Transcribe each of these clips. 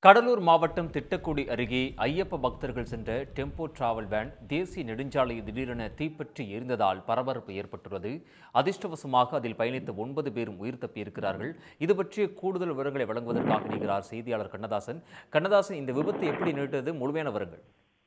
கடலூர் மாவட்டம் திட்டக்குடி அருகே ஐயப்ப பக்தர்கள் சென்ற டெம்போ டிராவல் வேன் தேசிய நெடுஞ்சாலையில் திடீரென தீப்பற்றி எரிந்ததால் பரபரப்பு ஏற்பட்டுள்ளது அதிர்ஷ்டவசமாக அதில் பயணித்த ஒன்பது பேரும் உயிர் தப்பியிருக்கிறார்கள் இது பற்றிய கூடுதல் விவரங்களை வழங்குவதற்காக இணைகிறார் செய்தியாளர் கண்ணதாசன் கண்ணதாசன் இந்த விபத்து எப்படி நேரிட்டது முழுமையான விவரங்கள்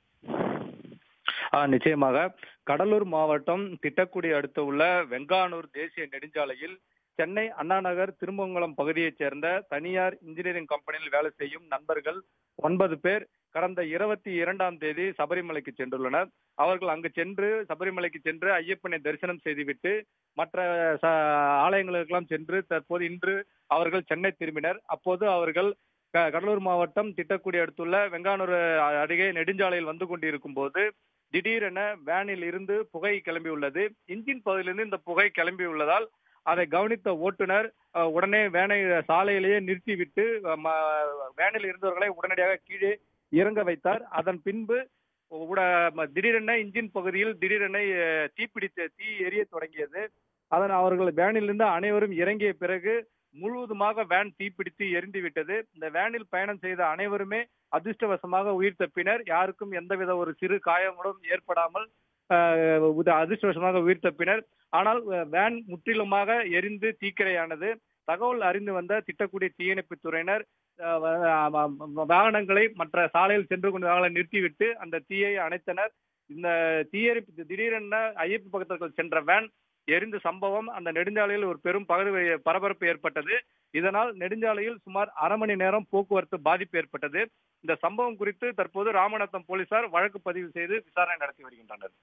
ஆ, நிச்சயமாக கடலூர் மாவட்டம் திட்டக்குடி அடுத்து உள்ள வெங்கானூர் தேசிய நெடுஞ்சாலையில் சென்னை அண்ணா நகர் திருமங்கலம் பகுதியைச் சேர்ந்த தனியார் இன்ஜினியரிங் கம்பெனியில் வேலை செய்யும் நண்பர்கள் ஒன்பது பேர் கடந்த இருபத்தி இரண்டாம் தேதி சபரிமலைக்கு சென்றுள்ளனர் அவர்கள் அங்கு சென்று சபரிமலைக்கு சென்று ஐயப்பனை தரிசனம் செய்துவிட்டு மற்ற ச- ஆலயங்களுக்கெல்லாம் சென்று தற்போது இன்று அவர்கள் சென்னை திரும்பினர் அப்போது அவர்கள் க- கடலூர் மாவட்டம் திட்டக்குடி அடுத்துள்ள வெங்கானூர் அ- அருகே நெடுஞ்சாலையில் வந்து கொண்டிருக்கும் போது திடீரென வேனில் இருந்து புகை கிளம்பியுள்ளது இன்ஜின் பகுதியிலிருந்து இந்த புகை கிளம்பியுள்ளதால் அதை கவனித்த ஓட்டுநர் அஹ், உடனே வேனை சாலையிலேயே நிறுத்திவிட்டு அஹ், ம- வேனில் இருந்தவர்களை உடனடியாக கீழே இறங்க வைத்தார் அதன் பின்பு உட- ம- திடீரென இன்ஜின் பகுதியில் திடீரென அஹ், தீப்பிடித்த தீ எரிய தொடங்கியது அதன் அவர்கள் வேனிலிருந்து அனைவரும் இறங்கிய பிறகு முழுவதுமாக வேன் தீப்பிடித்து எரிந்து விட்டது இந்த வேனில் பயணம் செய்த அனைவருமே அதிர்ஷ்டவசமாக உயிர் தப்பினர் யாருக்கும் எந்தவித ஒரு சிறு காயங்களும் ஏற்படாமல் ஆஹ், உத- அதிர்ஷ்டவசமாக உயிர் தப்பினர் ஆனால் அஹ், வேன் முற்றிலுமாக எரிந்து தீக்கிரையானது தகவல் அறிந்து வந்த திட்டக்குடி தீயணைப்பு துறையினர் ஆஹ், வ- வ- வாகனங்களை மற்ற சாலையில் சென்று கொண்டு வாகனங்களை நிறுத்திவிட்டு அந்த தீயை அணைத்தனர் இந்த தீயணைப்பு திடீரென ஐயப்ப பக்தர்கள் சென்ற வேன் எரிந்த சம்பவம் அந்த நெடுஞ்சாலையில் ஒரு பெரும் பகுதி பரபரப்பு ஏற்பட்டது இதனால் நெடுஞ்சாலையில் சுமார் அரை மணி நேரம் போக்குவரத்து பாதிப்பு ஏற்பட்டது இந்த சம்பவம் குறித்து தற்போது ராமநாதம் போலீசார் வழக்கு பதிவு செய்து விசாரணை நடத்தி வருகின்றனர்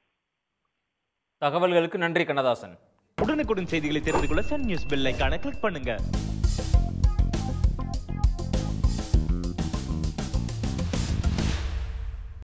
தகவல்களுக்கு நன்றி கண்ணதாசன் உடனுக்குடன் செய்திகளை தெரிந்து கொள்ள சன் நியூஸ் பெல் ஐகானை கிளிக் பண்ணுங்க